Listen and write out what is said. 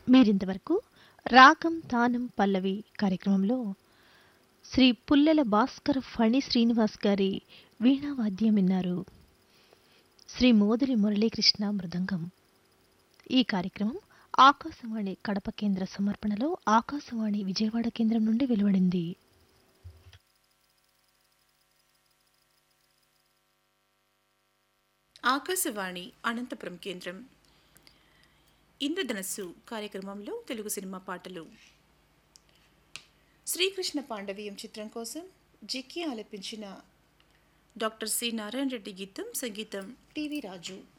మీరింతవరకు రాగం తానం పల్లవి కార్యక్రమంలో శ్రీ పుల్లెల భాస్కర్ ఫణి శ్రీనివాస్ గారి వీణావాద్యం విన్నారు శ్రీ మోదురి మురళీకృష్ణ మృదంగం ఈ కార్యక్రమం ఆకాశవాణి కడప కేంద్ర సమర్పణలో ఆకాశవాణి విజయవాడ కేంద్రం నుండి వెలువడింది ఆకాశవాణి అనంతపురం కేంద్రం ఇంద్రధనస్సు కార్యక్రమంలో తెలుగు సినిమా పాటలు శ్రీకృష్ణ పాండవీయం చిత్రం కోసం జిక్కి ఆలపించిన డాక్టర్ సి నారాయణ రెడ్డి గీతం సంగీతం టివి రాజు